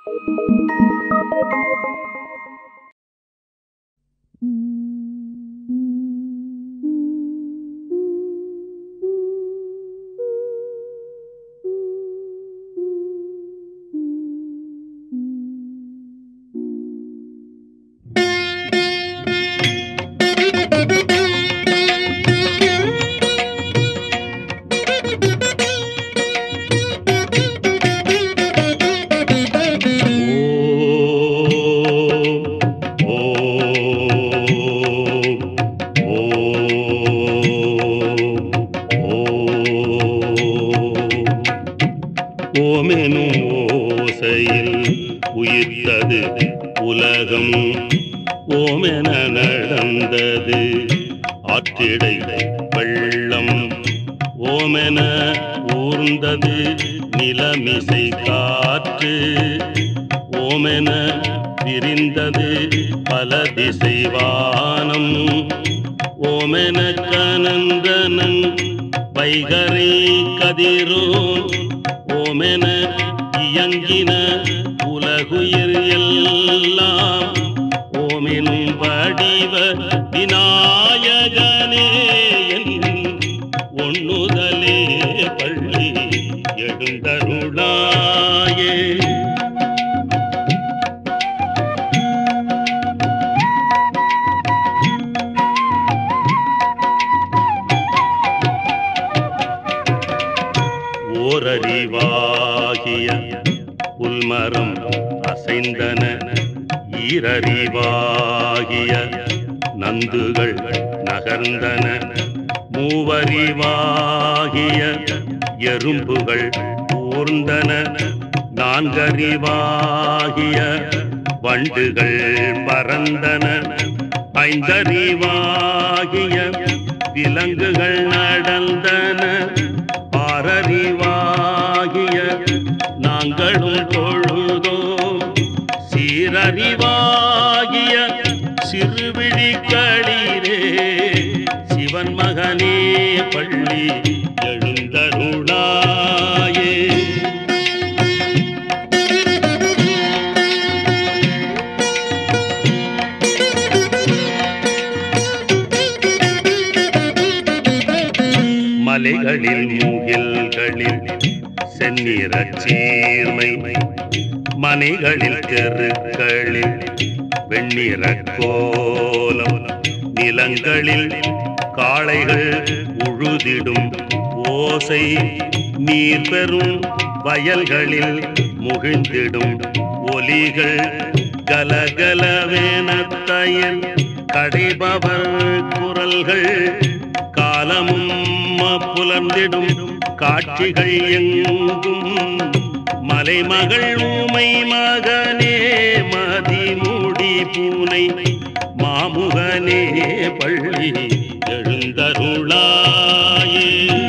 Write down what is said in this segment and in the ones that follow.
ஓமெனும் ஓசையில் உயிர்த்தது உலகம் ஓமென நடந்தது ஆற்றிடை வெள்ளம் ஓமென ஊர்ந்தது நிலமிசை காற்று ஓமென விரிந்தது பல திசை வானம் ஓமென கனந்தனன் வைகரை கதிரோன் ஓமென இயங்கின உலகுயிர் எல்லாம் ஓமெனும் வடிவ விநாயகனே என் ஒண்ணுதலே பள்ளி எழுந்தருளாயே ஓரறிவாகிய புல்மரம் அசைந்தன ஈரறிவாகிய நந்துகள் நகர்ந்தன மூவறிவாகிய எறும்புகள் ஊர்ந்தன நான்கறிவாகிய வண்டுகள் பறந்தன ஐந்தறிவாகிய விலங்குகள் நடந்தன ஆறறிவாகிய நாங்களும் தொழுதோம் சீரறிவாகிய சிறுவிழிகளிரே சிவன் மகனே பள்ளி எழுந்தருளாயே மலைகளில் மூகில்களில் செந்நிறச் சீர்மை மனைகளில் தெருக்களில் வெண்ணிற கோலம் நிலங்களில் காளைகள் உழுதிடும் ஓசை நீர் பெறும் வயல்களில் முகிழ்ந்திடும் ஒலிகள் கலகலவேன தயல் கடைபவர் குரல்கள் காலமும் புலர்ந்திடும் காட்சிகள் எங்கும் மலைமகள் ஊமை மகனே மதிமுடி பூனை மாமுகனே பள்ளி எழுந்தருளாயே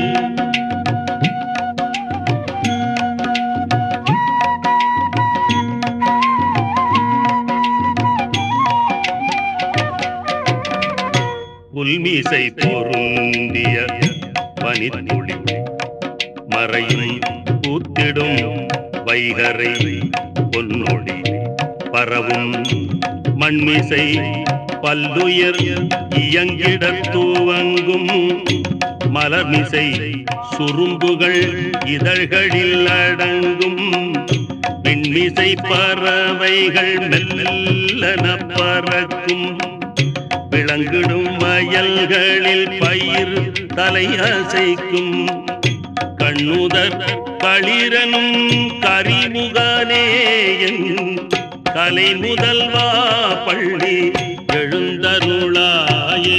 புல்மீசை பொருந்திய பனித்துளி மறையும் பூத்திடும் வைகரை பொன்னொழி பரவும் மண்மிசை பல்லுயர் இயங்கிடத் துவங்கும் மலர்மிசை சுரும்புகள் இதழ்களில் அடங்கும் விண்மிசை பறவைகள் மெல்லன பறக்கும் விளங்கிடும் வயல்களில் பயிர் தலை அசைக்கும் கண்ணுதர் களிரனும் கரிமுகனே என் கலை முதல்வா பள்ளி எழுந்தருளாயே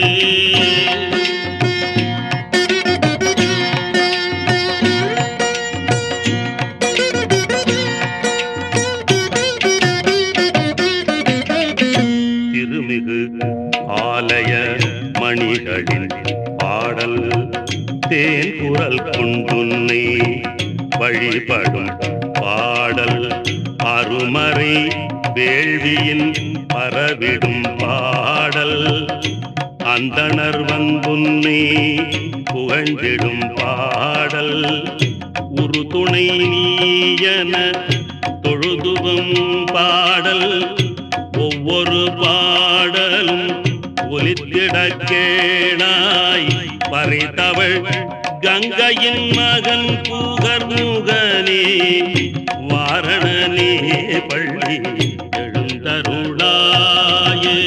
திருமிகு ஆலய மணிகளின் பாடல் தேன் குரல் கொண்டுன்னை வழிபடும் பாடல் அருமறை வேள்வியின் பரவிடும் பாடல் அந்தணர் வந்துன்னை புகழ்ந்திடும் பாடல் உரு துணை நீயன தொழுதுவும் பாடல் ஒவ்வொரு பாடலும் ஒலித்திட கேளாய் பறித்தவள் கங்கையின் மகன் புகர் முகனே வாரணனே பள்ளி எழுந்தருளாயே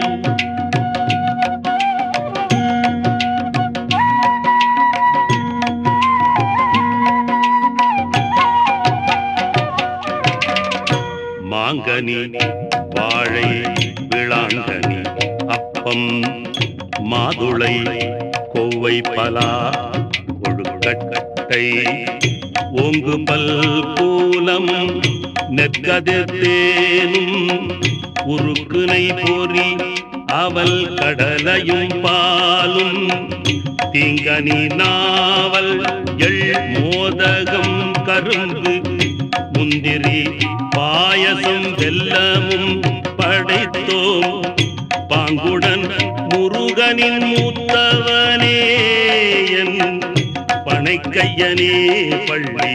மாங்கனி வாழை விளாங்கனி அப்பம் மாதுளை கோவை பலா கொழுக்கட்டை ஓங்கு பல் பூலம் நெற்கதிர்த்தேனும் உருக்குனை பொறி அவல் கடலையும் பாலும் தீங்கனி நாவல் எள் மோதகம் கரும்பு முந்திரி பாயசம் வெல்லமும் படைத்தோம் பாங்குடன் முருகனின் மூத்தவனே என் பனைக்கையனே பள்ளி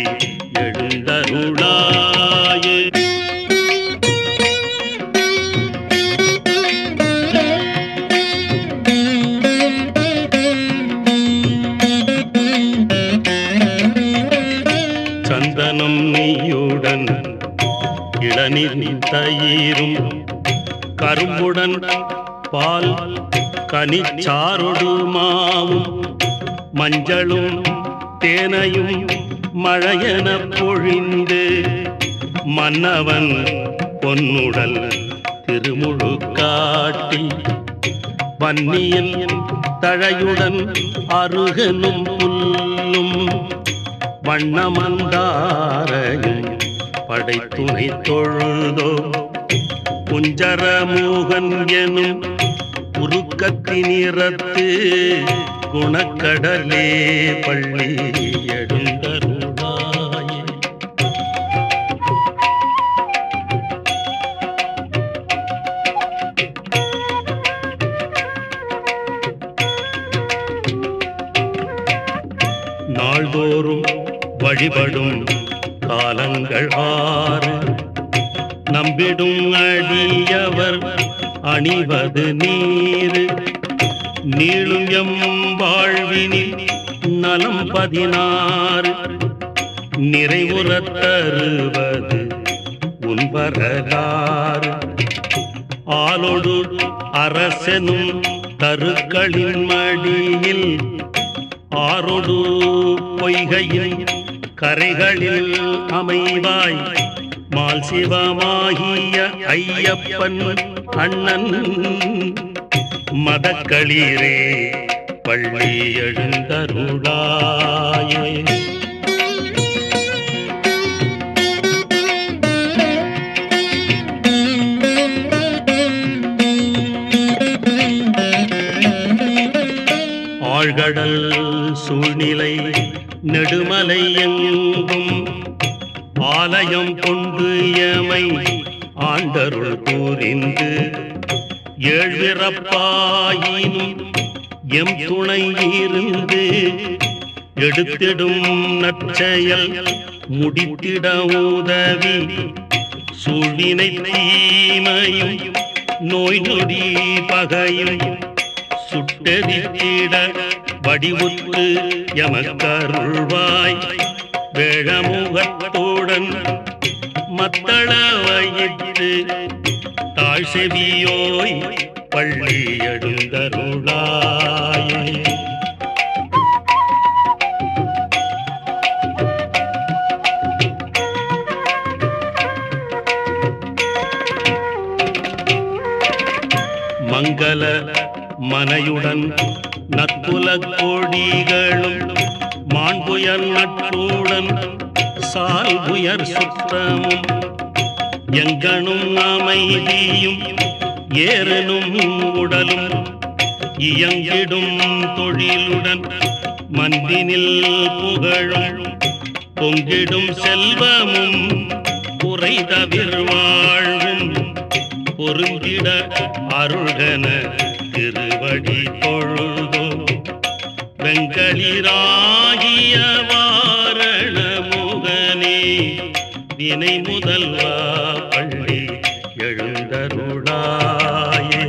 எழுந்தருளாயே சந்தனம் நெய்யுடன் இளநீர் தயிரும் கரும்புடன் பால் கனிச்சாரொடு மாவும் மஞ்சளும் தேனையும் மழையென பொழிந்து மன்னவன் பொன்னுடல் திருமுழு காட்டி வன்னியில் தழையுடன் அருகனும் புல்லும் வண்ணமந்தாரையும் படைத்துணை தொழுதோ குஞ்சரமோகன் எனும் உருக்கத்தினிறத்து குணக்கடலே பள்ளி எழுந்தருளாயே நாள்தோறும் வழிபடும் காலங்கள் ஆறு நம்பிடும் அடியவர் அணிவது நீர் நீளும் எம் வாழ்வினில் நலம் பதினாறு நிறைவுறத் தருவது உன் வரலாறு ஆளொடு அரசனும் தருக்களின் மடியில் ஆறொடு பொய்கையில் கரைகளில் அமைவாய் மால் சிவமாகிய ஐயப்பன் அண்ணன் மதக்களீரே பள்ளி எழுந்தருளாயே ஆழ்கடல் சூழ்நிலை நெடுமலை எங்கும் ஆலயம் கொண்டு எமை ஆண்டருள் கூறிந்து ஏழ்விறப்பாயினும் எம் துணை இருந்து எடுத்திடும் நற்செயல் முடித்திட உதவி சூழ்வினை தீமையும் நோய் நொடி பகையும் சுட்டெரித்திட வடிவுற்று எமக்கருள்வாய் வேழமுகத்துடன் மத்தள வயிற்று தாழ் செவியோய் பள்ளி எழுந்தருளாயே மங்கள மனையுடன் நற்குல கொடிகளும் மாண்புயர் நட்புடன் சால்புயர் சுற்றமும் எங்கனும் அமைதியும் ஏறனும் உடலும் இயங்கிடும் தொழிலுடன் மந்தினில் புகழும் பொங்கிடும் செல்வமும் குறை தவிர் வாழ்வும் பொருந்திட அருள்கன திருவடி தொழுதோ வெங்களிராகிய வாரண முகனே வினை முதல்வா பள்ளி எழுந்தருளாயே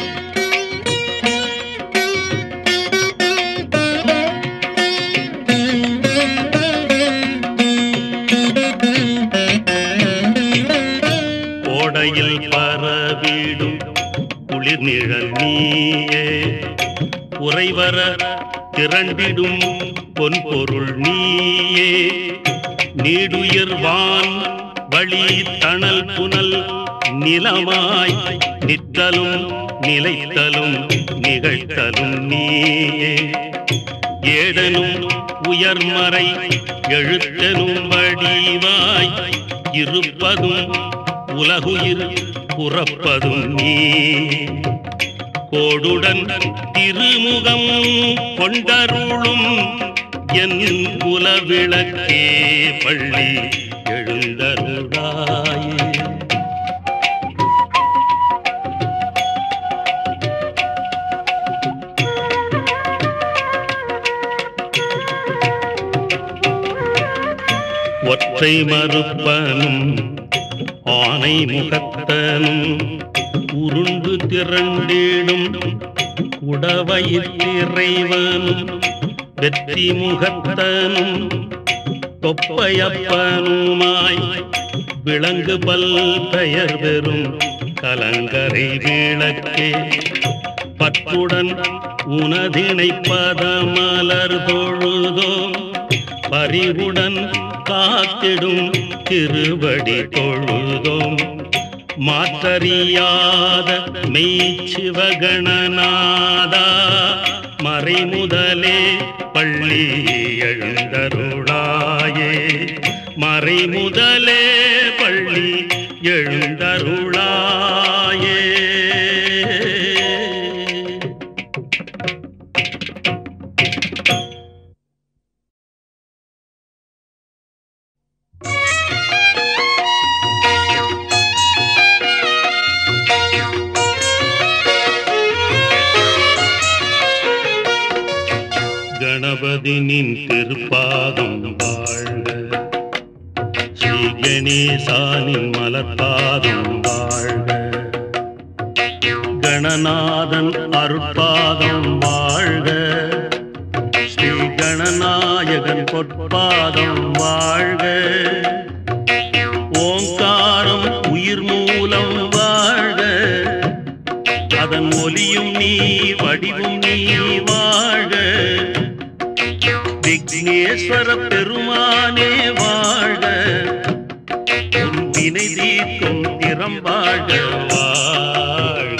கோடையில் பரவிடும் குளிர் நிழல் நீயே உறைவர திரண்டிடும் பொன்பொருள் நீயே நீடுயிர் வான் வழி தணல் புனல் நிலமாய் நிற்றலும் நிலைத்தலும் நிகழ்த்தலும் நீயே ஏடனும் உயர்மறை எழுத்தனும் வடிவாய் இருப்பதும் உலகுயிர் புறப்பதும் நீ கோடுடன் திருமுகம் கொண்டருளும் என் குலவிளக்கே பள்ளி எழுந்தருளாயே ஒற்றை மறுப்பனும் ஆனை முகத்தனும் உருண்டு திரண்டிடும் உடவயிற்றிறைவனும் வெற்றி முகத்தனும் தொப்பையப்பனுமாய் விளங்கு பல் பெயர் பெறும் கலங்கரை விளக்கே பற்றுடன் உனதினை பதமலர் தொழுதோம் பரிவுடன் காத்திடும் திருவடி தொழுதோம் மாற்றறியாத மெய்ச்சிவகணநாதா மறைமுதலே பள்ளி எழுந்தருளாயே மறைமுதலே பள்ளி எழுந்தருளாயே கணபதி நின் திருப்பாதம் வாழ்க ஸ்ரீ கணேசானின் மலர்பாதம் வாழ்க கணநாதன் அருட்பாதம் வாழ்க ஸ்ரீ கணநாயகன் பொற்பாதம் வாழ்க ஓங்காரம் உயிர் மூலம் வாழ்க அதன் ஒலியும் நீ வடிவும் நீ வாழ்க விக்னேஸ்வர பெருமானே வாழ்க உன் வினை தீர்க்கும் திறம் வாழ்க வாழ்க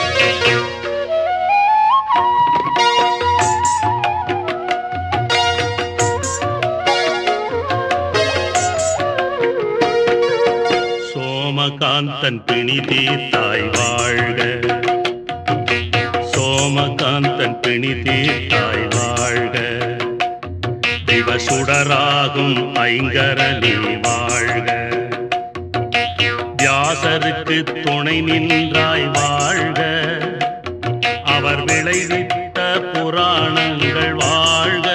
சோமகாந்தன் பிணி தீர்த்தாய் வாழ்க சோமகாந்தன் பிணி தீர்த்தாய் வாழ்க திவ சுடராகும் ஐங்கரணி வாழ்க வியாசருக்கு துணை நின்றாய் வாழ்க அவர் விளைவித்த புராணங்கள் வாழ்க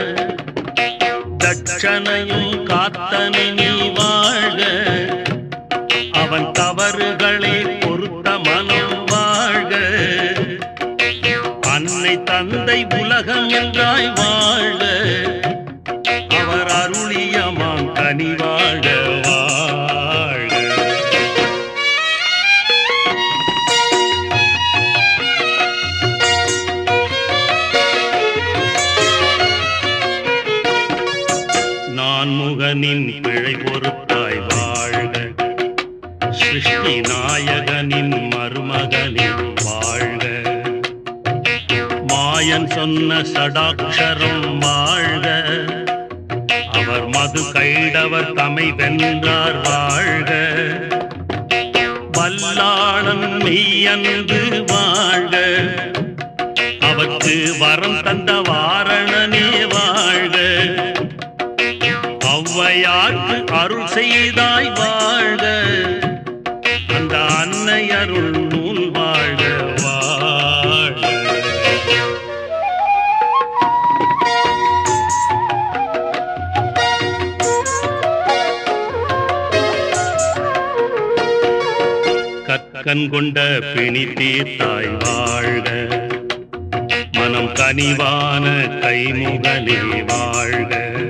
தட்சணையும் காத்தனை நீ வாழ்க அவன் தவறுகளை பொறுத்த மனம் வாழ்க அன்னை தந்தை உலகம் என்றாய் வாழ்க அவர் அருளியமாம் கனி வாழ்க வாழ்க நான் முகனின் பிழை பொறுத்தாய் வாழ்க சிருஷ்டி நாயகனின் மருமகனின் வாழ்க மாயன் சொன்ன சடாட்சரம் வாழ்க அவர் மது கைடவர் தமை வென்றார் வாழ்க வல்லாளன் மெய்யன்று வாழ்க அவருக்கு வரம் தந்த வாரணனே வாழ்க ஔவையார்க்கு அருள் செய்தாய் வாழ்க அந்த அன்னை அருள் நூல் வாழ்க வாழ்க அக்கன் கொண்ட பிணி தீர்த்தாய் வாழ்க மனம் கனிவான கைமுகனே வாழ்க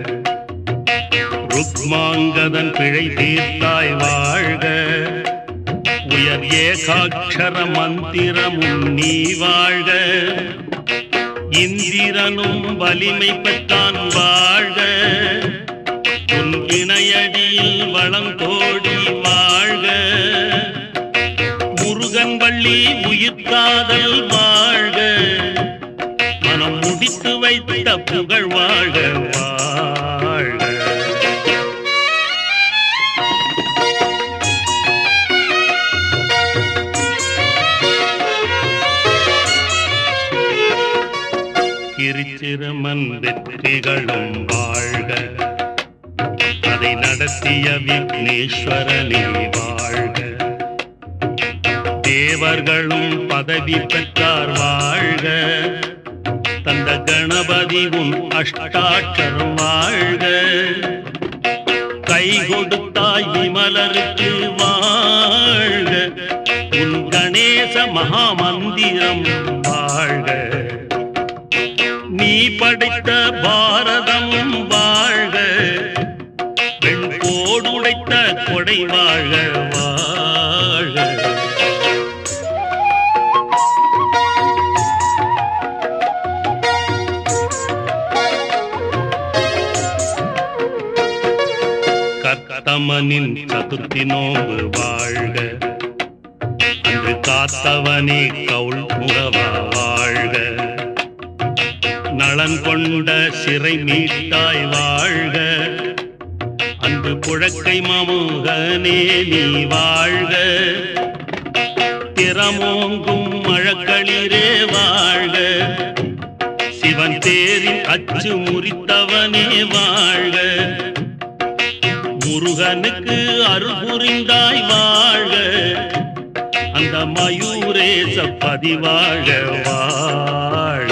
ருக்மாங்கதன் பிழை தீர்த்தாய் வாழ்க உயர் ஏகாட்சர மந்திரமும் நீ வாழ்க இந்திரனும் வலிமை பெற்றான் வாழ்க உன் இணையடியில் வளம் கோடி வாழ்க முருகன் வள்ளி உயிர்காதல் வாழ்க மனம் முடித்து வைத்த புகழ் வாழ்க வாழ்க கிரிச்சிரமன் வெற்றிகளும் வாழ்க அதை நடத்திய விக்னேஸ்வரனே வாழ்க தேவர்களும் பதவி பெற்றார் வாழ்க தந்த கணபதி உன் அஷ்டாட்சரம் வாழ்க கை கொடுத்தாய் விமலருக்கு வாழ்க உன் கணேச மகாமந்திரம் வாழ்க நீ படைத்த பாரதம் வாழ்க பெண் கோடுடைத்த கொடை வாழ்க வாழ்க கத்தமனின் சதுர்த்தி நோம்பு வாழ்க அன்று காத்தவனே கவுள் முகவா வாழ்க நலன் கொண்ட சிறை மீட்டாய் வாழ்க அன்று புழக்கை மாமுகனே நீ வாழ்க திறமோங்கும் மழக்களிரே வாழ்க சிவன் தேரில் அச்சு முறித்தவனே வாழ்க முருகனுக்கு அருள் புரிந்தாய் வாழ்க அந்த மயூரேச பதிவாழ வாழ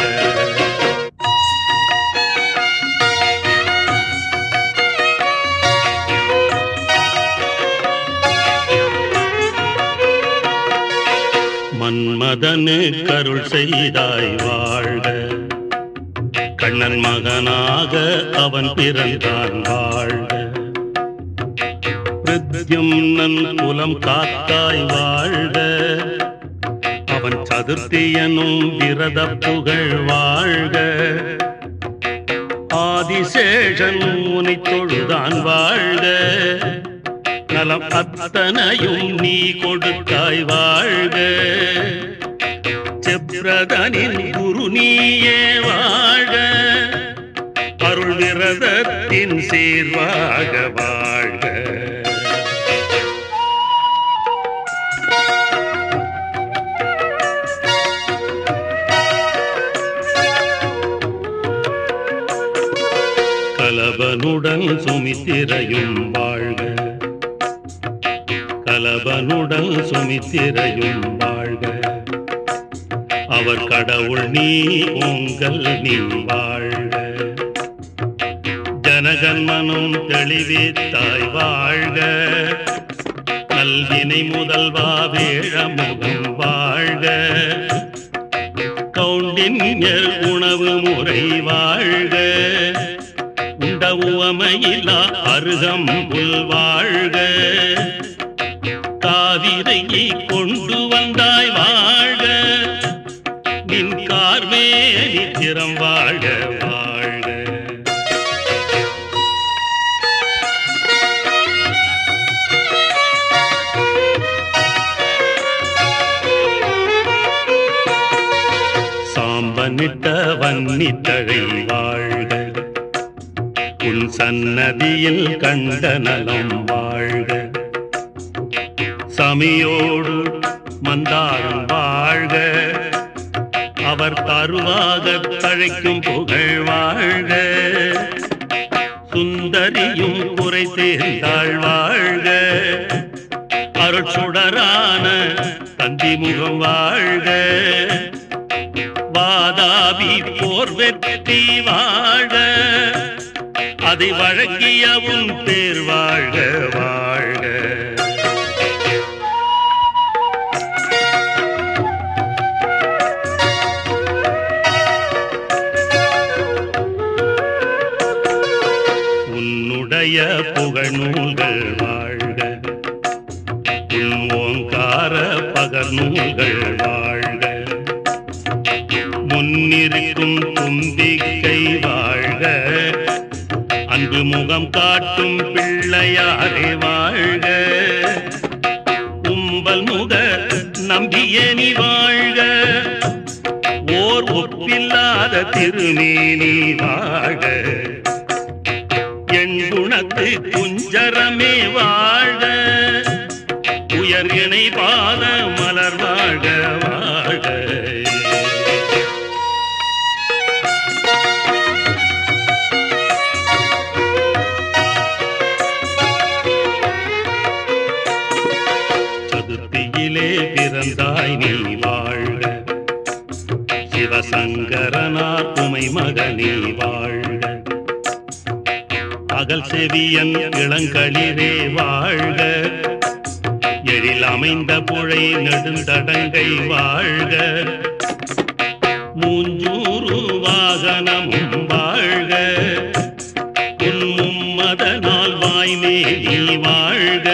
மன்மதனு கருள் செய்தாய் வாழ்க கண்ணன் மகனாக அவன் பிறந்தான் வாழ்க பிரத்யும்னன் குலம் காத்தாய் வாழ்க அவன் சதுர்த்தியனும் விரத புகழ் வாழ்க ஆதிசேஷன் உனை தொழுதான் வாழ்க நலம் அத்தனையும் நீ கொடுத்தாய் வாழ்க செப்ரதனின் குரு நீயே வாழ்க அருள் விரதத்தின் சீர்வாக வாழ்க கலபனுடன் சுமித்திரையும் வாழ்க கலபனுடன் சுமித்திரையும் வாழ்க அவர் கடவுள் நீ உங்கள் நீ வாழ்க ஜனகன்மனும் தெளிவித்தாய் வாழ்க கல்வினை முதல்வா வேழமுகம் வாழ்க கவுண்டின்யர் உணவு முறை வாழ்க உண்ட உவமையில்லா அருகம் புல் வாழ்க காவிரையை கொண்டு வந்தாய் வாழ்க நின் கார்மேனி திறம் வாழ்க வாழ்க சாம்பனிட்ட வன்னித்தழை வாழ்க உன் சன்னதியில் கண்ட நலம் வாழ்க சமியோடு மந்தாரம் வாழ்க அவர் தருவாக தழைக்கும் புகழ் வாழ்க சுந்தரியும் குறை தேர்ந்தாள் வாழ்க அருட்சுடரான தந்தி முகம் வாழ்க வாதாபி போர் வெற்றி வாழ அதை வழங்கிய உன் பேர் வாழ்க வாழ்க புகழ் நூல்கள் வாழ்க உன் ஓங்கார பகர் நூல்கள் வாழ்க முன்னிருக்கும் தும்பிக்கை வாழ்க அன்பு முகம் காட்டும் பிள்ளையாரே வாழ்க கும்பல் முக நம்பியனி வாழ்க ஓர் ஒப்பில்லாத திருமேனி வாழ்க என் குணத்து குஞ்சரமே வாழ்க உயர் இணை பாத மலர் வாழ்க வாழ்க சதுர்த்தியிலே பிறந்தாய் நீ வாழ்க சிவசங்கரனார் உமை மகனே வாழ்க பகல் செவியன் இளங்களிரே வாழ்க எழில் அமைந்த புழை நெடுந்தடங்கை வாழ்க மூஞ்சூறு வாகனமும் வாழ்க உன் மும்மதனால் வாய்மேலி வாழ்க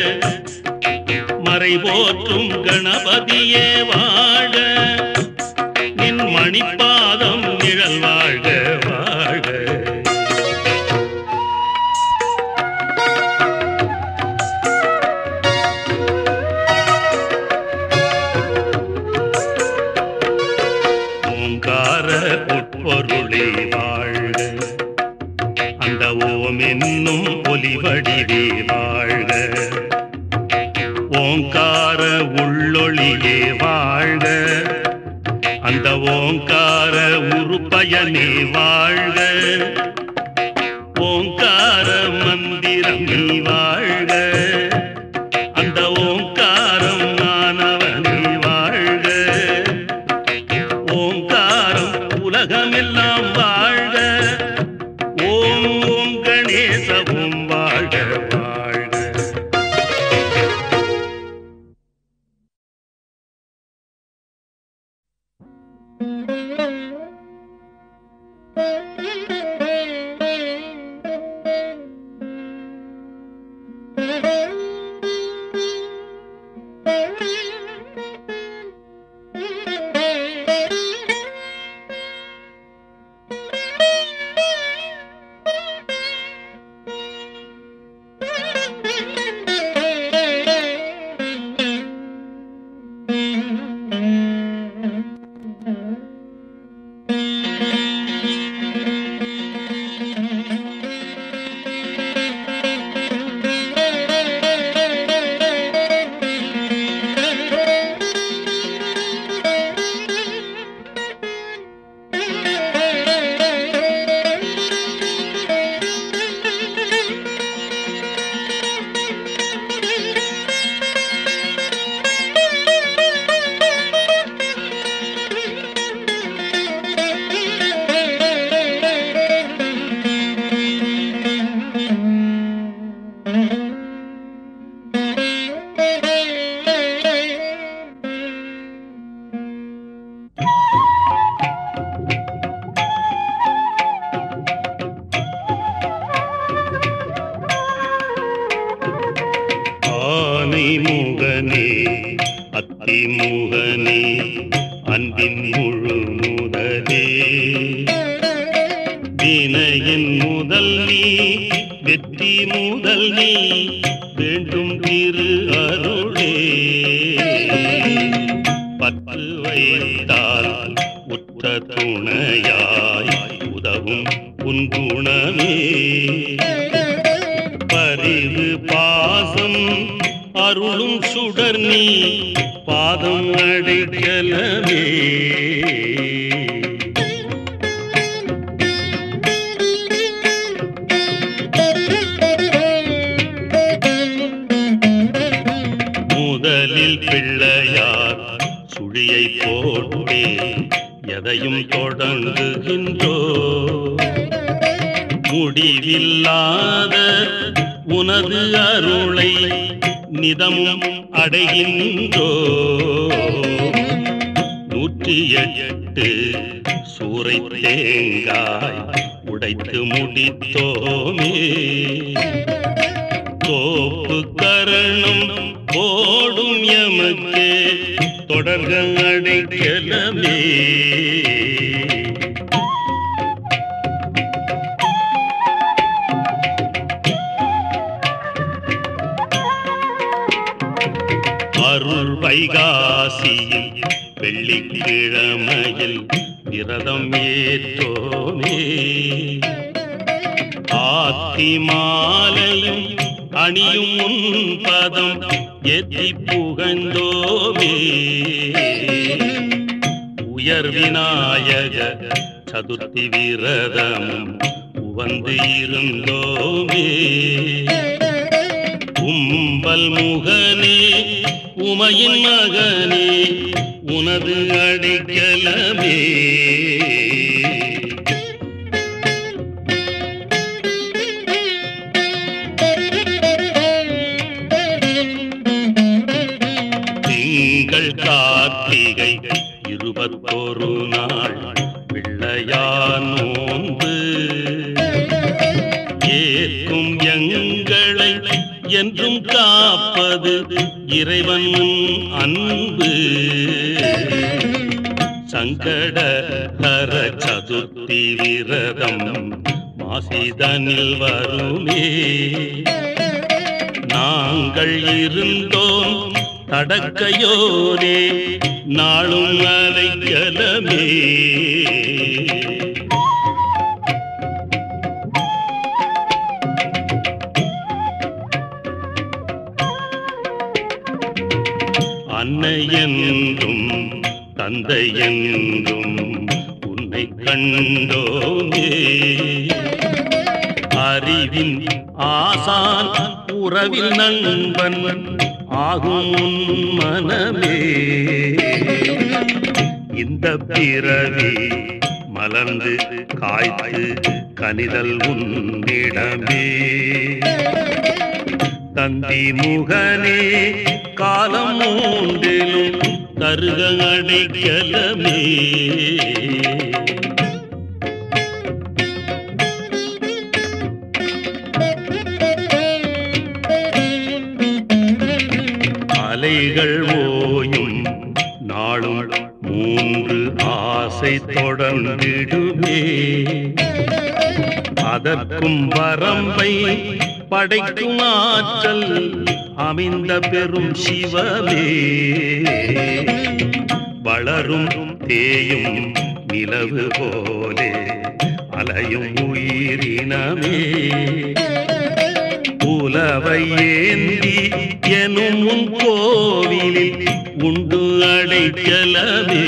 மறை போற்றும் கணபதியே வாழ்க நின் மணிப்பாதம் நிழல் வாழ்க வாழ்க ஓங்கார உட்பொருளே வாழ்க அந்த ஓம் என்னும் ஒலிவடிவே வாழ்க ஓங்கார உள்ளொளியே வாழ்க அந்த ஓங்கார உருப்பயனே வாழ்க ஓங்கார மந்திரம் நீ வாழ்க அந்த ஓங்காரம் நானவனே வாழ்க ஓங்காரம் உலகமெல்லாம் வாழ்க ஓம் ஓம் கணேசவும் வாழ்க வாழ்க ஆனை முகனே அத்தி முகனே அன்பின் முழு முதலே வினையின் முதல் நீ வெற்றி முதல் நீ வேண்டும் திரு அருளே பற்று வைத்தால் உற்ற துணையாய் உதவும் உன் குணமே பரிவு பாசம் அருளும் சுடர் நீ பாதம் அடைக்கலமே முதலில் பிள்ளையார் சுழியை போட்டே எதையும் தொடங்குகின்றோ முடிவில்லாத உனது அருளை நிதமும் அடைகின்றோ நூற்றி எட்டு சூறை தேங்காய் உடைத்து முடித்தோமே தோப்பு கரணம் ஓடும் எமக்கு தொடர்கள் அடைக்கலமே அருள் வைகாசியில் வெள்ளிக்கிழமையில் விரதம் ஏற்றோமே ஆத்தி மாலையும் அணியும் உன் பதம் எத்தி புகழ்ந்தோமே உயர் விநாயக சதுர்த்தி விரதம் உவந்து இருந்தோமே கும்பல் முகனே உமையின் மகனே உனது அடைக்கலமே திங்கள் கார்த்திகை இருபத்தொரு நாள் பிள்ளையான் நோன்பு ஏற்கும் எங்களை என்றும் காப்பது இறைவன் அன்பு சங்கட ஹர சதுர்த்தி விரதம் மாசிதனில் வருமே நாங்கள் இருந்தோம் தடக்கையோரே நாளும் அலைக்கலமே அன்னை என்றும் தந்தை என்றும் உன்னை கண்டோமே அறிவின் ஆசான் உறவில் நண்பன் ஆகும் உன் மனமே இந்த பிறவி மலர்ந்து காய்த்து கனிதல் உன்னிடமே தந்தி முகனே காலம் மூன்றிலும் தருக அடைக்கலமே அலைகள் ஓயும் நாளும் மூன்று ஆசை தொடர்ந்திடுமே அதற்கும் வரம்பை படைக்கும் ஆற்றல் அமைந்த பெரும் சிவமே வளரும் தேயும் நிலவு போலே அலையும் உயிரினமே புலவை ஏந்தி எனும் உன் கோவிலில் உண்டு அடைக்கலமே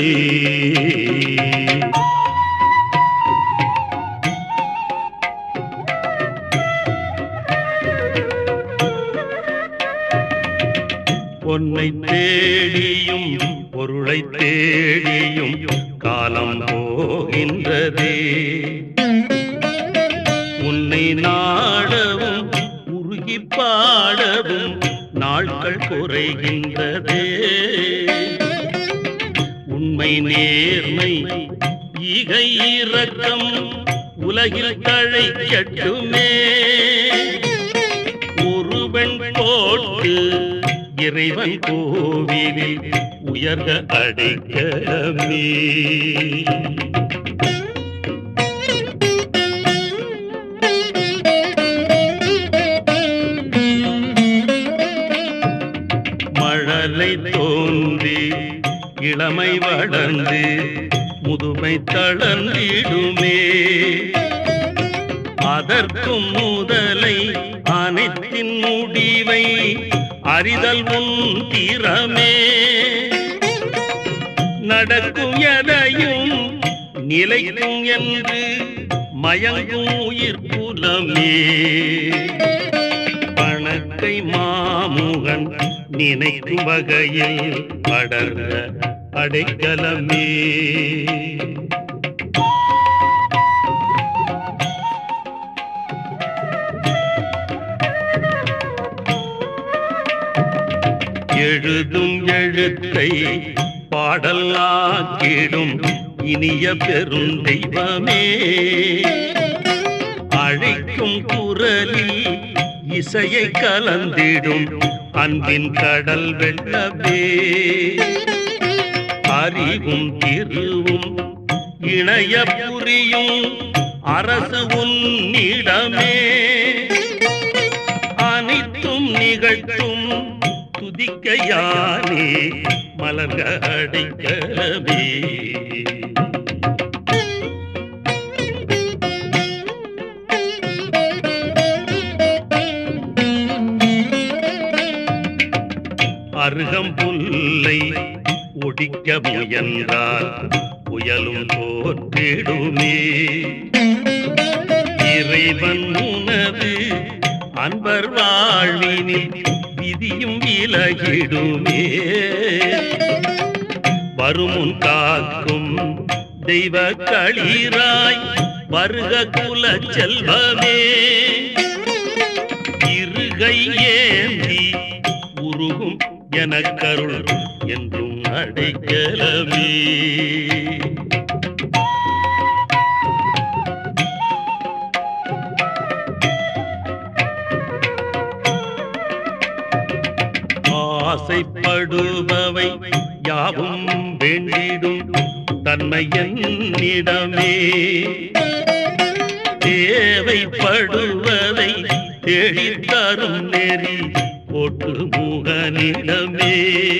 பொன்னை தேடியும் பொருளை தேடியும் காலம் போகின்றதே உன்னை நாடவும் உருகி பாடவும் நாட்கள் குறைகின்றதே உண்மை நேர்மை ஈகை இரக்கம் உலகில் தழைக்கட்டுமே ஒருவன் போட்டு இறைவன் கோவிலில் உயர்க அடைக்கலமே மழலை தோன்றி இளமை வளர்ந்து முதுமை தளர்ந்திடுமே அதற்கும் முதலை அனைத்தின் முடிவை அறிதல் உன் திறமே நடக்கும் எதையும் நிலைக்கும் என்று மயங்கும் உயிர் புலமே பணக்கை மாமுகன் நினைக்கும் வகையில் படர்ந்த அடைக்கலமே எழுதும் எழுத்தை பாடல் ஆக்கிடும் இனிய பெரும் தெய்வமே அழைக்கும் குரலில் இசையை கலந்திடும் அன்பின் கடல் வெள்ளவே அறிவும் திருவும் இணைய புரியும் அரசு உன்னிடமே அனைத்தும் நிகழ்த்தும் துதிக்கையானே மலர்க அடைக்கலமே அருகம் புல்லை ஒடிக்க முயன்றால் புயலும் தோற்றிடுமே இறைவன் உனது அன்பர் வாழ்வினில் விதியும் விலகிடுமே வருமுன் காக்கும் தெய்வ களிராய் வருக குல செல்வமே இருகை ஏந்தி உருகும் எனக்கருள் என்றும் அடைக்கலமே ஆசைப்படுபவை யாவும் வேண்டிடும் தன்மை என்னிடமே தேவைப்படுவதை தேடித் தரும் நெறி போட்டு முகனிடமே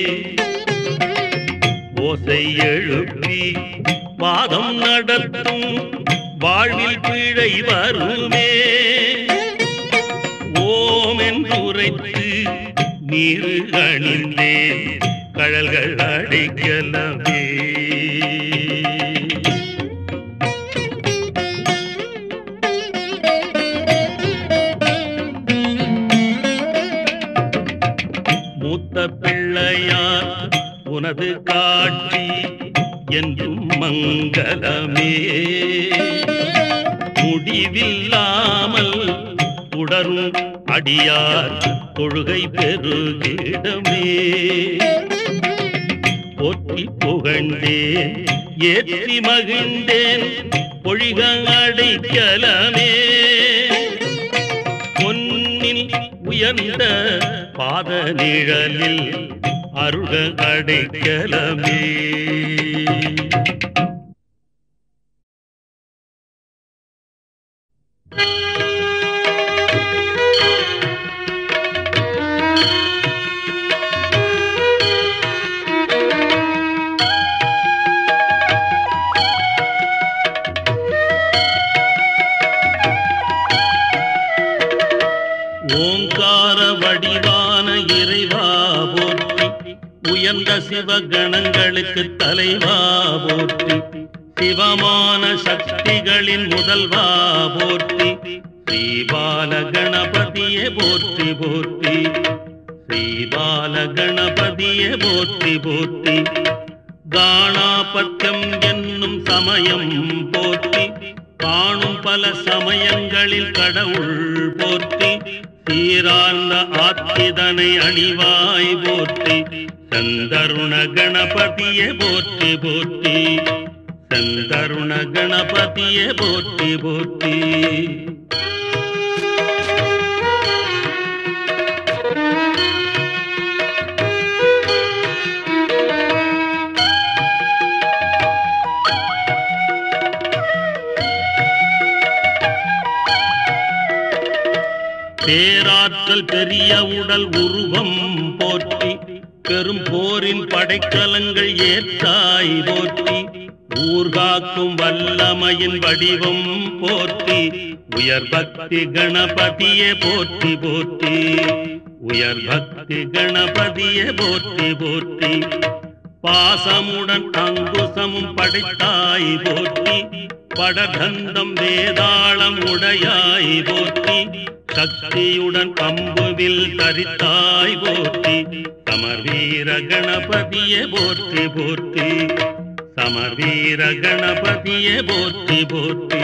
ஓசை எழுப்பி வாதம் நடத்தும் வாழ்வில் பிழை வருமே ஓம் என்றுரைத்து நீரு அணிந்தேன் கழல்கள் அடைக்கலமே மூத்த பிள்ளையார் உனது காட்சி என்றும் மங்களமே முடிவில்லாமல் உடரும் அடியார் தொழுகை பெருகிடமே போற்றி புகழ்ந்தேன் ஏற்றி மகிழ்ந்தேன் பொழிக அடைக்கலமே பொன்னில் உயர்ந்த பாத நிழலில் அருக அடைக்கலமே ஓங்கார வடிவான இறைவா போற்றி உயர்ந்த சிவகணங்களுக்கு தலைவா போற்றி சிவமான சக்திகளின் முதல்வா போற்றி ஸ்ரீபால கணபதியே போற்றி போற்றி ஸ்ரீபால கணபதியே போற்றி போற்றி காணாபத்தியம் என்னும் சமயம் போற்றி காணும் பல சமயங்களில் கடவுள் போற்றி சீரார்ந்த ஆத்திதனை அணிவாய் போற்றி சந்தருண கணபதியே போற்றி போற்றி சந்தருண கணபதியே போற்றி போற்றி பேராற்றல் பெரிய உடல் உருவம் போற்றி பெரும் போரின் படைக்கலங்கள் ஏற்றாய் போற்றி ஊர்காக்கும் வல்லமையின் வடிவம் போற்றி உயர் பக்தி கணபதியே போற்றி போற்றி உயர் பக்தி கணபதியே போற்றி போற்றி பாசமுடன் அங்குசமும் படைத்தாய் போற்றி படகந்தம் வேதாளம் உடையாய் போற்றி சக்தியுடன் அம்புவில் தரித்தாய் போற்றி சமர்வீர கணபதியே போற்றி போற்றி சமர்வீர கணபதியே போற்றி போற்றி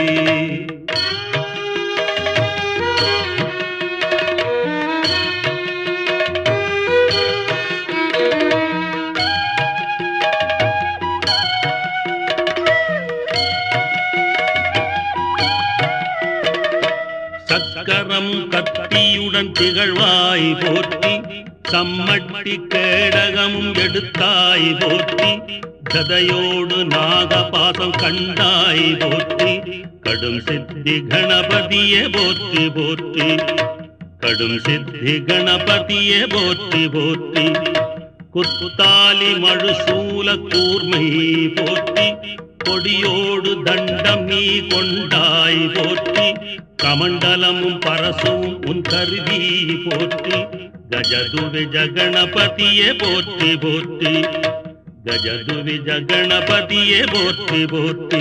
தீயுடன் திகழ்வாய் போற்றி சம்மட்டி கேடகமும் எடுத்தாய் போற்றி கதையோடு நாகபாசம் கண்டாய் போற்றி கடும் சித்தி கணபதியே போற்றி போற்றி கடும் சித்தி கணபதியே போற்றி போற்றி குத்தாலி மழுசூல கூர்மை போற்றி கொடியோடு தண்டம் நீ கொண்டாய் போற்றி கமண்டலமும் பரசும் உன் கருதி போற்றி கஜதுவி ஜகணபதியே போற்றி போற்றி கஜதுவி ஜகணபதியே போற்றி போற்றி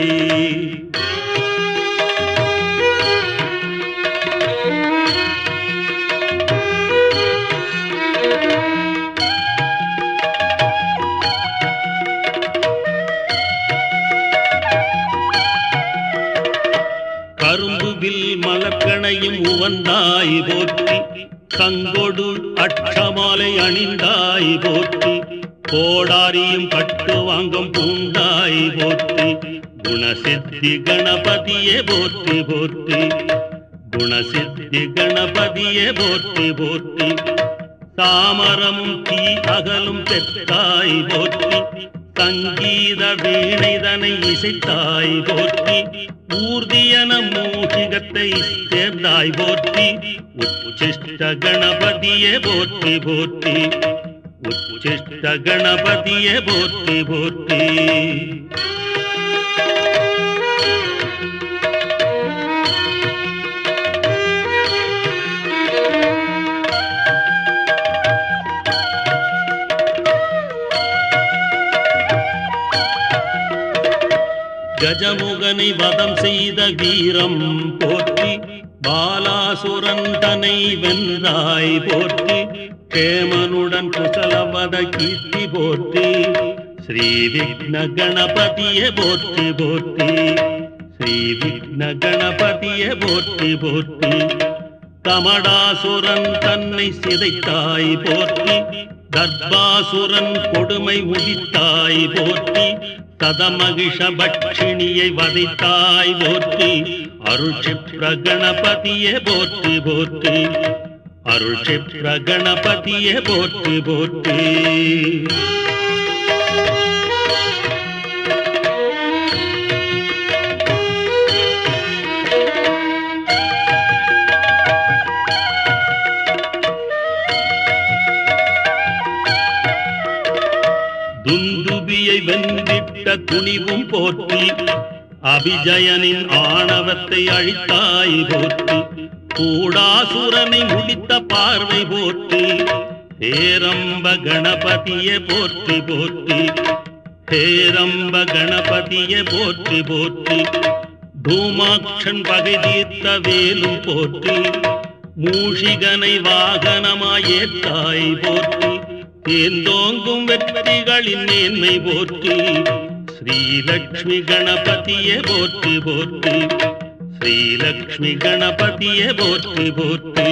கரும்பு வில் மலர்கணையும் உவந்தாய் போற்றி சங்கொடு அட்சமாலை அணிந்தாய் போற்றி கோடாரியும் கட்டு வாங்கும் பூண்டாய் போற்றி குணசித்தி கணபதியே போற்றி போற்றி குணசித்தி கணபதியே போற்றி போற்றி தாமரமும் தீ அகலும் பெற்றாய் போற்றி சங்கீத வீணைதனை இசைத்தாய் போற்றி ஊர்தியன மூஷிகத்தை சேர்ந்தாய் போற்றி உச்சிஷ்ட கணபதியே போற்றி போற்றி உச்சிஷ்ட கணபதியே போற்றி போற்றி கஜமுகனை வதம் செய்த வீரம் போற்றி பாலாசுரன் தனை வென்றாய் போற்றி கேமனுடன் குசலவத கீர்த்தி போற்றி ஸ்ரீ விக்ன கணபதியே போற்றி போற்றி ஸ்ரீ விக்ன கணபதியே போற்றி போற்றி கமடாசுரன் தன்னை சிதைத்தாய் போற்றி தர்பாசுரன் கொடுமை முடித்தாய் போற்றி கதமகிஷ பட்சிணியை வதைத்தாய் போற்றி அருள் சிப்ர கணபதியே போற்றி போற்றி அருள் சிப்ர கணபதியே போற்றி போற்றி துந்துபியை வென்றிட்ட துணிவும் போற்றி அபிஜயனின் ஆணவத்தை அழித்தாய் போற்றி கூடாசுரனை முடித்த பார்வை போற்றி ஹேரம்ப கணபதியே போற்றி போற்றி ஹேரம்ப கணபதியே போற்றி போற்றி தூமாக்ஷன் பகை தீர்த்த வேலும் போற்றி மூஷிகனை வாகனமாயேத்தாய் போற்றி தேந்தோங்கும் வெற்றிகளின் மேன்மை போற்றி ஸ்ரீலக்ஷ்மி கணபதியே போற்றி போற்றி ஸ்ரீலக்ஷ்மி கணபதியே போற்றி போற்றி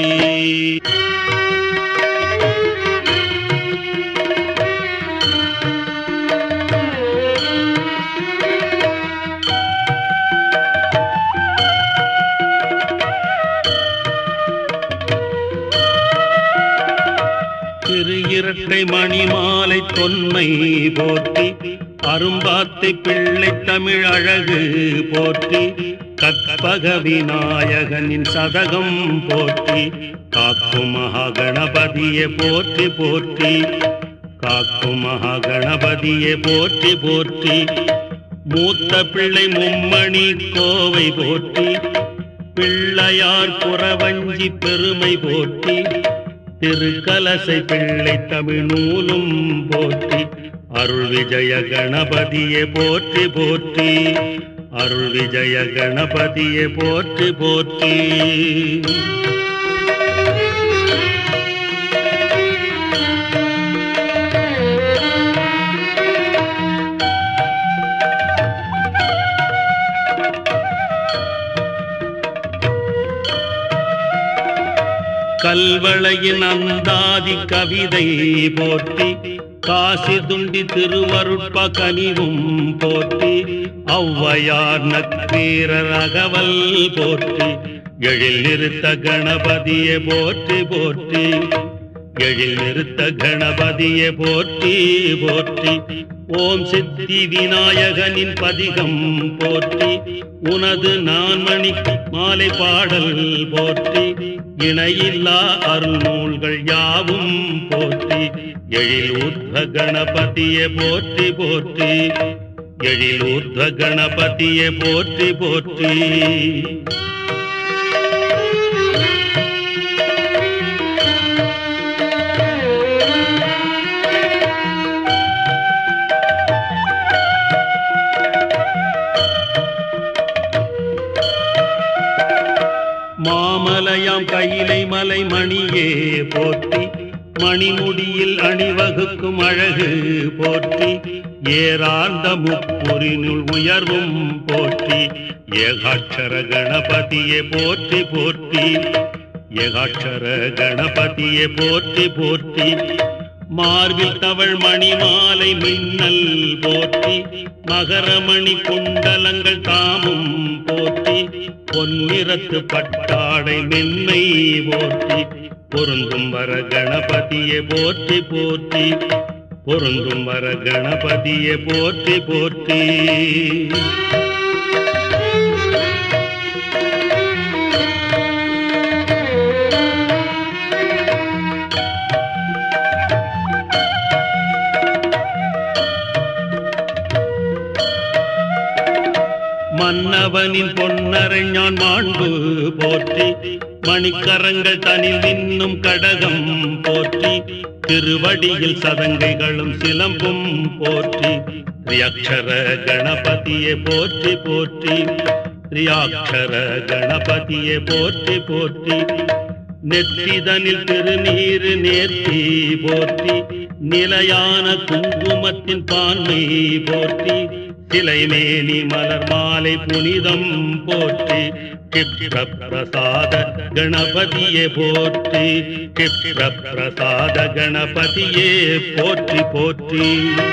திரு இரட்டை மணி மாலை தொன்மை போற்றி அரும்பாத்தை பிள்ளை தமிழ் அழகு போற்றி கற்பக விநாயகனின் சதகம் போற்றி காக்கும் மகா கணபதியே போற்றி போற்றி காக்கும் மகா கணபதியே போற்றி போற்றி மூத்த பிள்ளை மும்மணி கோவை போற்றி பிள்ளையார் புறவஞ்சி பெருமை போற்றி திருக்கலசை பிள்ளை தமிழ் நூலும் போற்றி அருள் விஜய கணபதியே போற்றி போற்றி அருள் விஜய கணபதியே போற்றி போற்றி கல்வளையின் அந்தாதி கவிதை போற்றி காசி துண்டி திருவருட்ப கனிவும் போற்றி ஔவையார் நக்கீரர் அகவல் போற்றி எழில் நிறுத்த கணபதியே போற்றி போற்றி எழில் நிறுத்த கணபதியே போற்றி போற்றி ஓம் சித்தி விநாயகனின் பதிகம் போற்றி உனது நான்மணி மாலை பாடல் போற்றி இணையில்லா அருள்நூல்கள் யாவும் போற்றி எழில் ஊர்த்த கணபதியே போற்றி போற்றி எழில் ஊர்த்த கணபதியே போற்றி போற்றி மாமலையாம் கையிலை மலை மணியே போற்றி மணிமுடியில் அணிவகுக்கும் அழகு போற்றி ஏராந்த முப்புரினுள் உயர்வும் போற்றி ஏகாட்சர கணபதியே போற்றி போற்றி ஏகாட்சர கணபதியே போற்றி போற்றி மார்பில் தவள் மணி மாலை மின்னல் போற்றி மகரமணி குண்டலங்கள் தாமும் போற்றி பொன்னிறத்து பட்டாடை மென்மை போற்றி பொருந்தும் வர கணபதியே போற்றி போற்றி பொருந்தும் வர கணபதியே போற்றி போற்றி மன்னவனின் பொன்னரைஞான் மாண்பு போற்றி மணிக்கரங்கள் தனில் நின்னும் கடகம் போற்றி திருவடியில் சதங்கைகளும் சிலம்பும் போற்றி திரியக்ஷர கணபதியே போற்றி போற்றி திரியாட்சர கணபதியே போற்றி போற்றி நெற்றிதனில் திருநீரு நேர்த்தி போற்றி நிலையான குங்குமத்தின் பான்மை போற்றி சிலைமேனி மலர் மாலை புனிதம் போற்றி கிப்ர பிரசாத கணபதியே போற்றி கிப்ர பிரசாத கணபதியே போற்றி போற்றி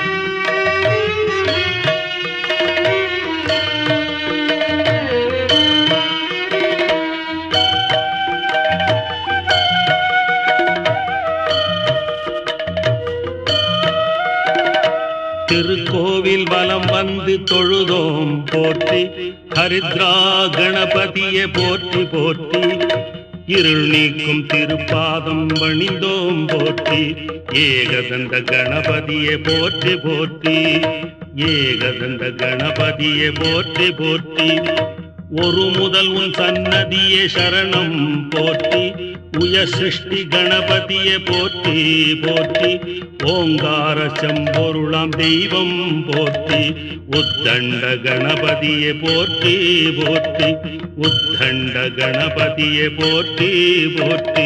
திருக்கோவில் வலம் வந்து தொழுதோம் போற்றி ஹரித்ரா கணபதியே போற்றி போற்றி இருள் நீக்கும் திருப்பாதம் பணிந்தோம் போற்றி ஏகதந்த கணபதியே போற்றி போற்றி ஏகதந்த கணபதியே போற்றி போற்றி ஒரு முதல் உன் சன்னதியே சரணம் போற்றி உய சிருஷ்டி கணபதியே போற்றி போற்றி ஓங்கார செம்பொருளாம் தெய்வம் போற்றி உத்தண்ட கணபதியே போற்றி போற்றி உத்தண்ட கணபதியே போற்றி போற்றி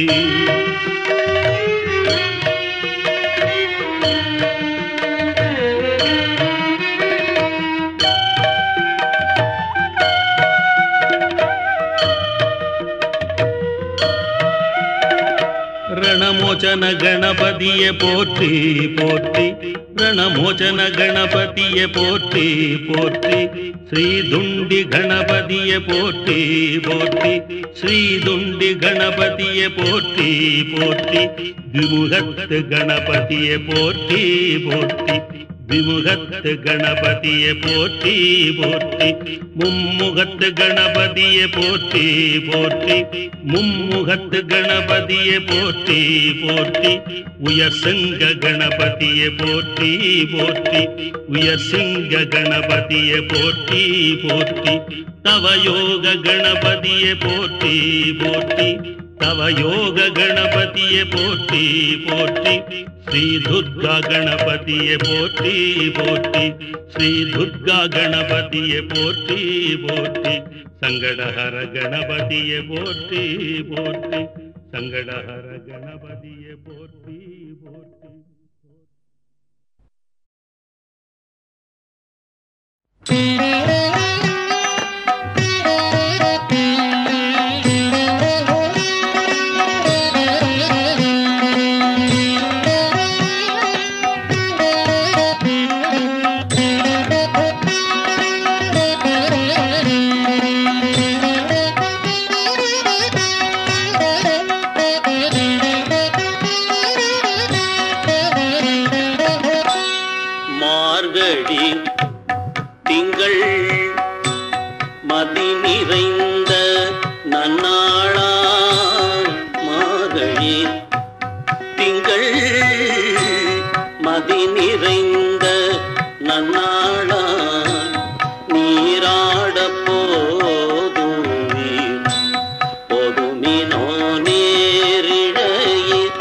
ரணமோச்சன கணபதியே போற்றி போற்றி ரணமோச்சன கணபதியே போற்றி போற்றி ஸ்ரீதுண்டி கணபதியே போற்றி போற்றி ஸ்ரீதுண்டி கணபதியே போற்றி போற்றி விமுகத்து கணபதியே போற்றி போற்றி விமுகத்து கணபதியே போற்றி போற்றி மும்முகத்து கணபதியே போற்றி போற்றி மும்முகத்து கணபதியே போற்றி போற்றி உயர் சிங்க கணபதியே போற்றி போற்றி உயர் சிங்க கணபதியே போற்றி போற்றி தவயோக கணபதியே போற்றி போற்றி தவயோக கணபதியே போற்றி போற்றி ஸ்ரீ துர்கா கணபதியே போற்றி போற்றி ஸ்ரீ துர்கா கணபதியே போற்றி போற்றி சங்கடஹர கணபதியே போற்றி போற்றி சங்கடஹர கணபதியே போற்றி போற்றி Thank you. மார்கழி திங்கள் மதி நிறைந்த நன்னாளா மார்கழி திங்கள் மதி நிறைந்த நன்னாளா நீராட போதுவீர் பொதுமினோ நேரிழையீர்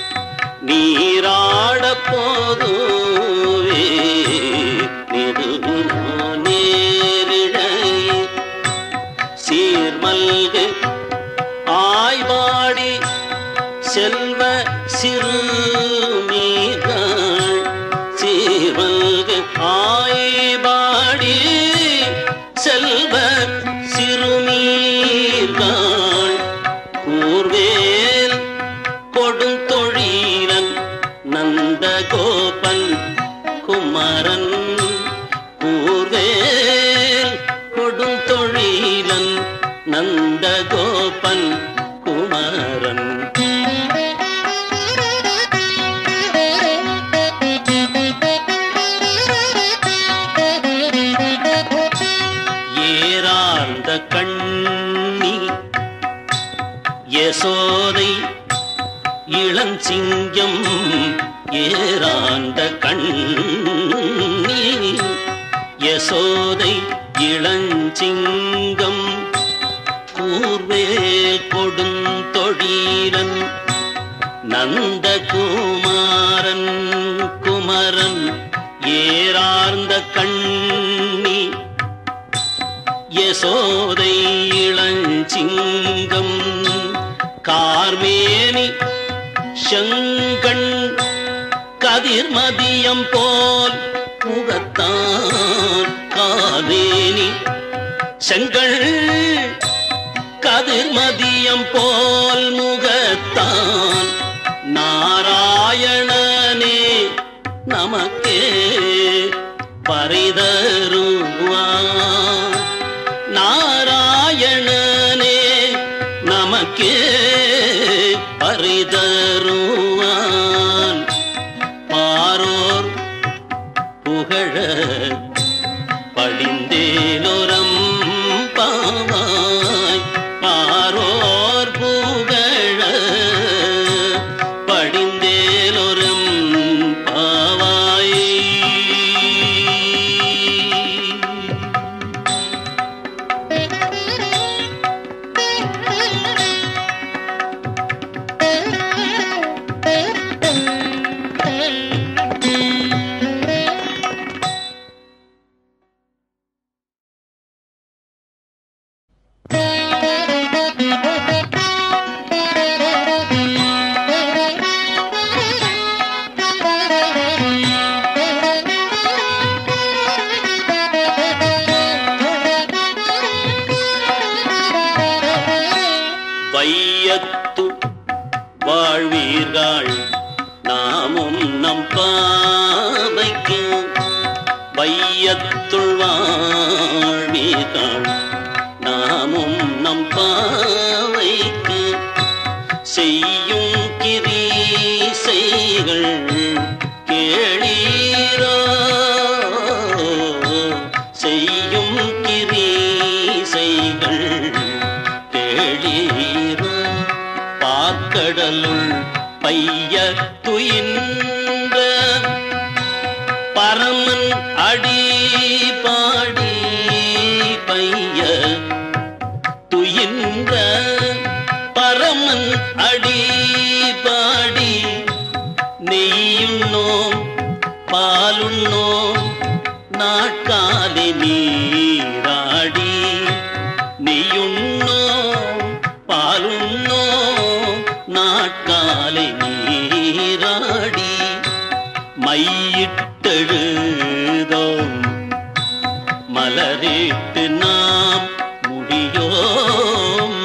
நீராட போதுவே நெடுமினோ நேரிழையீர் சீர்மல்கு ஆய்வாடி செல்வ சிறுமீர்கள் சீர்மல்கு ஆய்வாடி செல்வ சிறுமீர்கள் கூர்வேல் கொடுந்தொழிலன் நந்தகோபன் குமரன் கூர்வேல் கொடுந்தொழிலன் நந்தகோபன் குமரன் ஏறார்ந்த கண்ணி யசோதை இளஞ்சிங்கம் ஏறாண்ட கண்ணி யசோதை இளஞ்சிங்கம் கூர்வே கொடுந்தொழிலன் நந்தகுமாரன் குமரன் ஏறார்ந்த கண்ணி யசோதை இளஞ்சிங்கம் கார்மேனி செங்கண் கதிர்மதியம் போல் முகத்தான் காவேனி செங்கல் கதிர்மதியம் போல் முகத்தான் நாராயணனே நமக்கே பரிதருவான் நாராயணனே நமக்கே பரிதருவான் பாரோர் புகழ படிந்தேலோரம் பாவாய் பாரோர் புகழ படிந்தேலோரம் பாவாய் வையத்து வாழ்வீர்கள் நாமும் நம் பாவைக்கு வையத்துள் வாழ்வீர்கள் நாமும் நம் பாவைக்கு செய்யும் கிரீசைகள் கேளீரோ செய்யும் கிரீசைகள் கேளீரோ பாக்கடலுள் பைய துயின்ற பரமன் அடி பாடி பைய துயின்ற பரமன் அடி பாடி நெய்யுண்ணோம் பாலுண்ணோம் நாட்காலே நீராடி நெய்யுண்ணோம் பாலுண்ணோம் நாட்காலே நீராடி மையிட்டெழுதோம் மலரிட்டு நாம் முடியோம்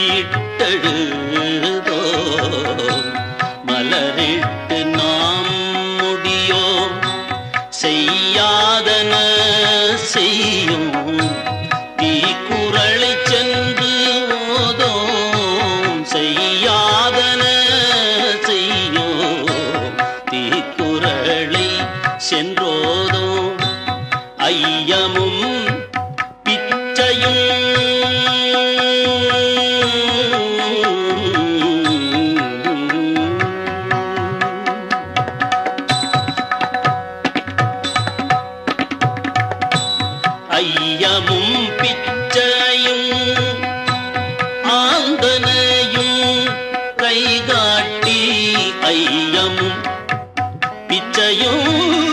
மையிட்டெழுதோம் மலரிட்டு நாம் முடியோம் செய்யாதன செய்யும் தீக்குறளை சென்று ஓதோம் செய்யாதன செய்யோம் தீக்குறளை சென்றோதோம் ஐயமும் பிச்சையும் ஐயமும் பிச்சையும் ஆந்தனையும் கைகாட்டி ஐயமும் பிச்சையும்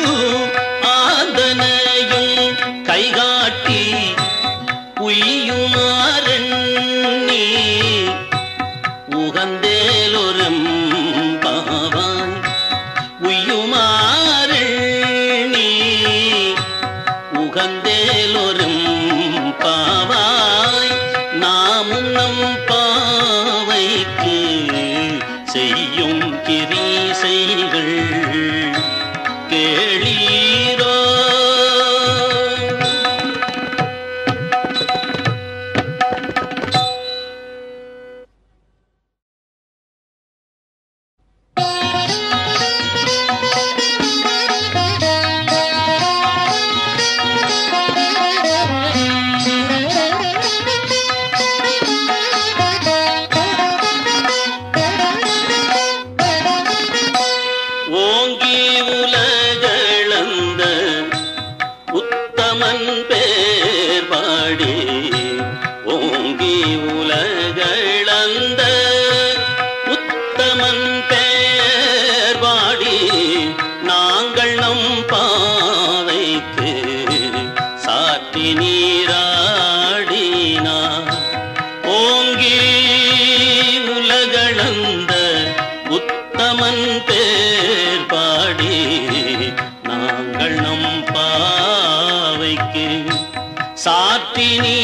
ஆந்தனையும் கைகாட்டி உய்யுமாறெண்ணி உகந்தேலொரும் பாவாய் உய்யுமாறெண்ணி உகந்தேலொரும் பாவாய் நாமும் நம் பாவைக்கு செய்யும் கிரீசைகள் கேளீரோ ஓங்கி உலகளந்த உத்தமன் பேர் பாடி ஓங்கி உலகளந்த உத்தமன் பேர் பாடி நாங்கள் நம் பாவைக்கு சாத்தி நீராடினார் ஓங்கி உலகளந்த உத்தமன் பேர் பாடி நாங்கள் நம் பாவைக்கு சாத்தி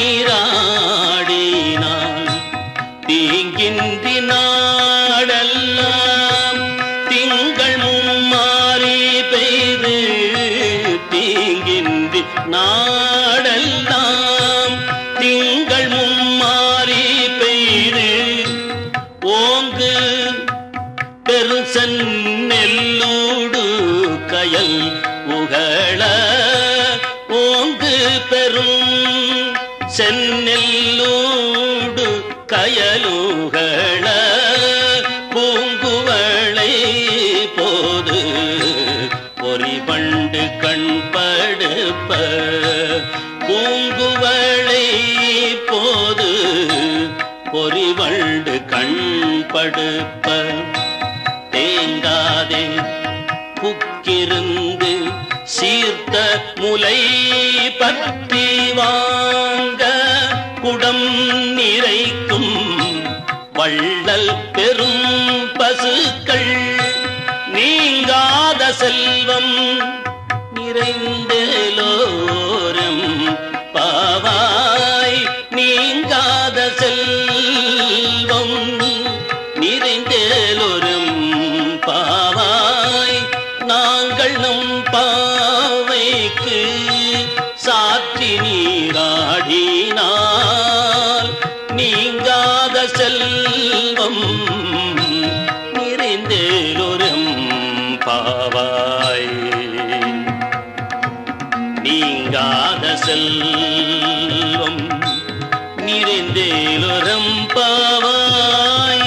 நீராடினான் தீங்கின்றி நாடெல்லாம் திங்கள் மும்மாறி பெய்து தீங்கின்றி நாடெல்லாம் திங்கள் மும்மாறி பெய்து ஓங்கு பெருசன் நெல்லூடு கயல் உகள ஓங்கு பெரும் செந்நெல்லூடு கயலுகள பூங்குவளை போது பொறிபண்டு கண்படுப்ப பூங்குவளை போது பொறிவண்டு கண்படுப்ப தேங்காதே புக்கிருந்து சீர்த்த முலை பற்றி வாங்க குடம் நிறைக்கும் வள்ளல் பெரும் பசுக்கள் நீங்காத செல்வம் நிறைந்தேலோரம் பாவாய் நீங்காத செல்வம் நிறைந்தேலோரும் பாவாய் நாங்கள் நம் பாவைக்கு சாற்றி நீராடினால் நீங்காத செல்வம் நிறைந்தேலோரும் பாவாய் நீங்காத செல்வம் நிறைந்தேலோரம் பாவாய்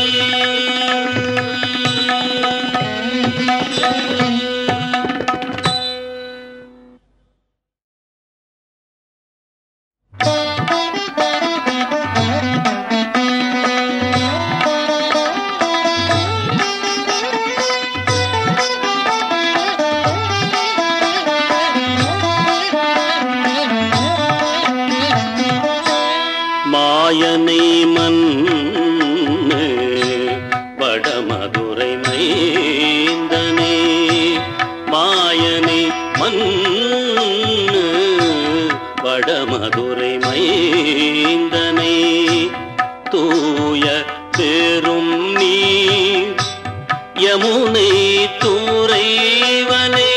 மாயனை மன்னு வடமதுரை மைந்தனே மாயனை மன்னு வடமதுரை மைந்தனே தூய பெரும் நீர் யமுனை தூரைவனே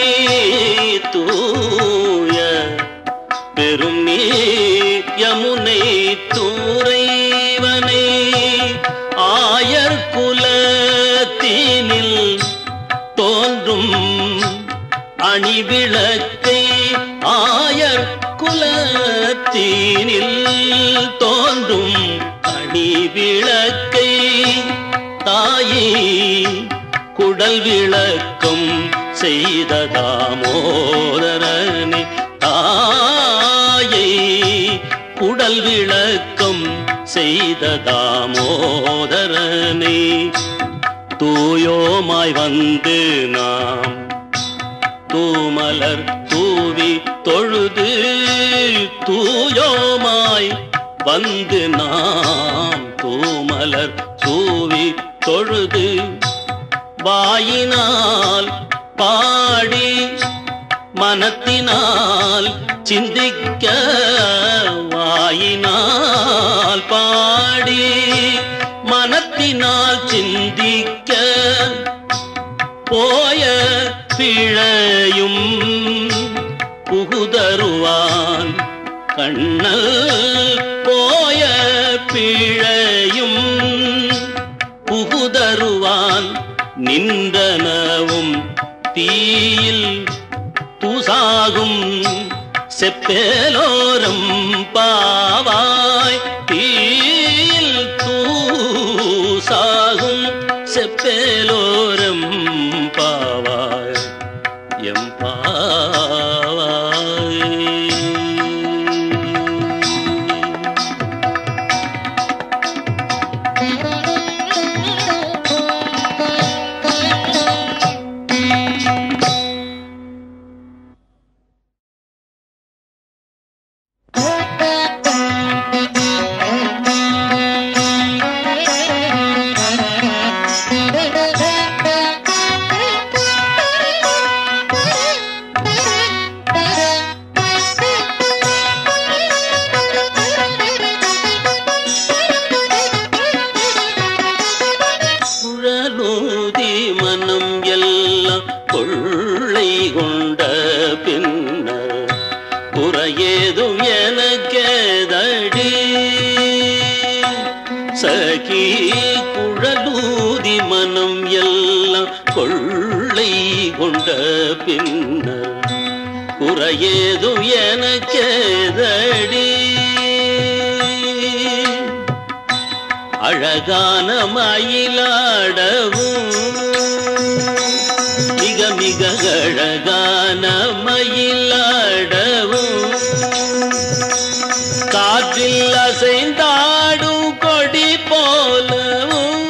தூய பெரும் நீர் யமுனை தூரைவனே ஆயர் குலத்தினில் தோன்றும் அணி விளக்கை ஆயர் குலத்தீனில் தோன்றும் அணி விளக்கை தாயே குடல் விளக்கம் செய்த தாமோதரனே தாயை குடல் விளக்கம் செய்த தாமோதரனே தூயோமாய் வந்து நாம் தூமலர் தூவி தொழுது தூயோமாய் வந்து நாம் தூமலர் தூவி தொழுது வாயினால் பாடி மனத்தினால் சிந்திக்க வாயினால் பாடி மனத்தினால் சிந்திக்க போய பிழையும் புகுதருவான் கண்ணல் போய பிழையும் புகுதருவான் நின்றனவும் தீயில் தூசாகும் செப்பேலோரம் பாவாய் தீயில் தூசாகும் செப்பேலோரம் பாவாய் எம் பாவாய் குழலூதி மனம் எல்லாம் கொள்ளை கொண்ட பின்னர் குறையேதும் எனக்கேதடி சகி குழலூதி மனம் எல்லாம் கொள்ளை கொண்ட பின்னர் குறையேதும் எனக்கேதடி அழகான மயிலாடவும் மிக மிக அழகான மயிலாடவும் காற்றில் அசைந்தாடும் கொடி போலவும்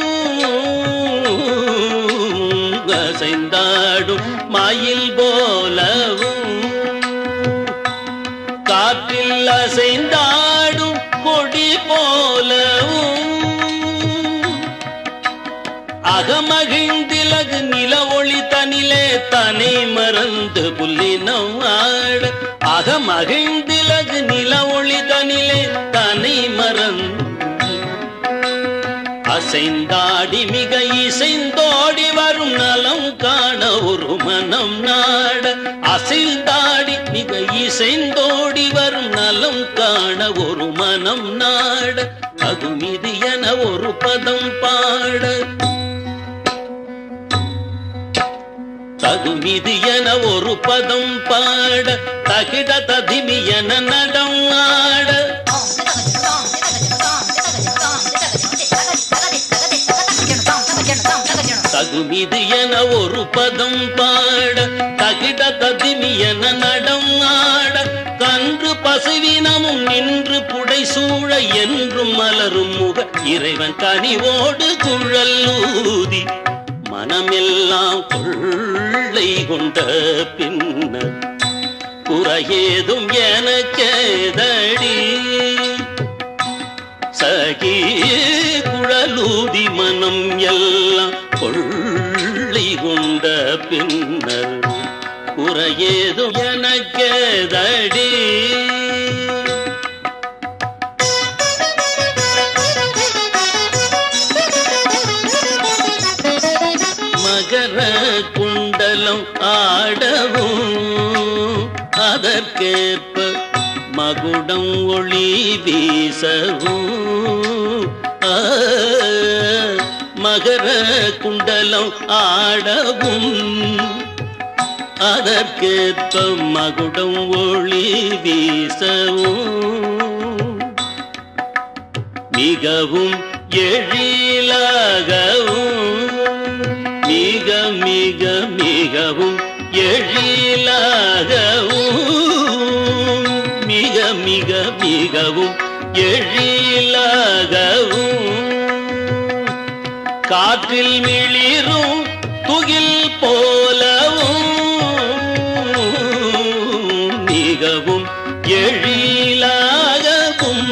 அசைந்தாடும் மயில் போலவும் காற்றில் அசைந்தாடும் கொடி போலவும் அகமகிழ்ந்திலகு நில ஒளி தனிலே தனை மறந்து புல்லினம் ஆட அகமகிழ்ந்திலகு நில ஒளி தனிலே தனை மறந்து அசைந்தாடி மிக இசைந்தோடி வரும் நலம் காண ஒரு மனம் நாட அசைந்தாடி மிக இசைந்தோடி வரும் நலம் காண ஒரு மனம் நாட தகுமிது என ஒரு பதம் பாட தகுமிது என ஒரு பதம் பாட தகிட ததிமி என நடம் ஆட தகுமிது என ஒரு பதம் பாட தகிட ததிமி என நடம் ஆட கன்று பசுவினமும் நின்று புடை சூழ என்றும் மலரும் முக இறைவன் கனிவோடு குழல் ஊதி மனமெல்லாம் கொள்ளை கொண்ட பின்னர் குறையேதும் எனக்கேதடி சகி குழலூதி மனம் எல்லாம் கொள்ளை கொண்ட பின்னர் குறையேதும் எனக்கேதடி மகர குண்டலம் ஆடவும் அதற்கேற்ப மகுடம் ஒளி வீசவும் ஆ, மகர குண்டலம் ஆடவும் அதற்கேற்ப மகுடம் ஒளி வீசவும் மிகவும் எழிலாகவும் மிக மிக மிகவும் எழிலாகவும் மிக மிக மிகவும் எழிலாகவும் காற்றில் மிளிரும் துகில் போலவும் மிகவும் எழிலாகவும்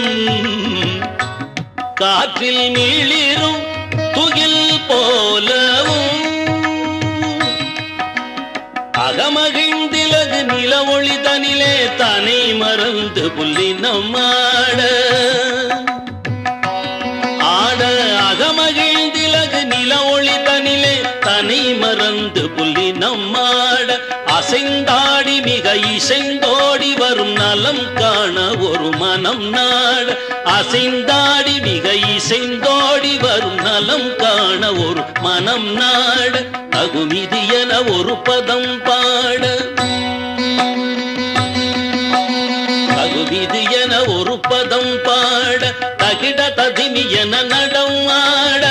காற்றில் மிளிரும் துகில் போலவும் அகமகிழ்ந்திலகு நில ஒளி தனிலே தனை மறந்து புள்ளி நம்மாட ஆட அகமகிழ்ந்திலகு நில ஒளி தனிலே தனை மறந்து புள்ளி நம்மாட அசைந்தாடி மிக இசைந்தோடி வரும் நலம் காண ஒரு மனம் நாட அசைந்தாடி மிக இசைந்தோடி வரும் நலம் காண ஒரு மனம் நாட தகுமிதி என ஒரு பதம் பாட தகுவிது என ஒரு பதம் பாட தகிட ததிமி என நடம் ஆட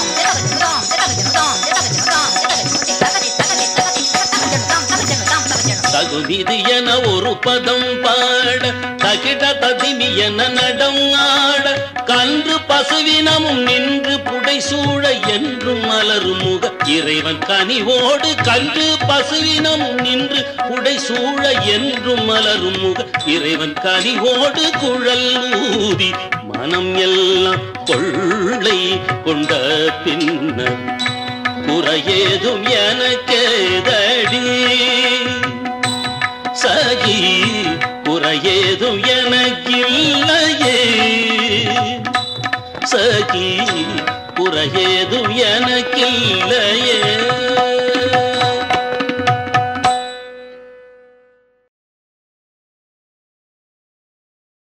தகுவிது என ஒரு பதம் பாட தகிட ததிமி என நடம் ஆட கன்று பசுவினமும் நின்று புடை சூழ என்றும் மலரும் முக இறைவன் கனிவோடு கன்று பசுவினமும் நின்று புடை சூழ என்றும் மலரும் முக இறைவன் கனிவோடு குழல் ஊதி மனம் எல்லாம் கொள்ளை கொண்ட பின்னர் குறையேதும் எனக்கேதடி சகி குறையேதும் எனக்கில்லையே சகி குறையேதும் எனக்கில்லையே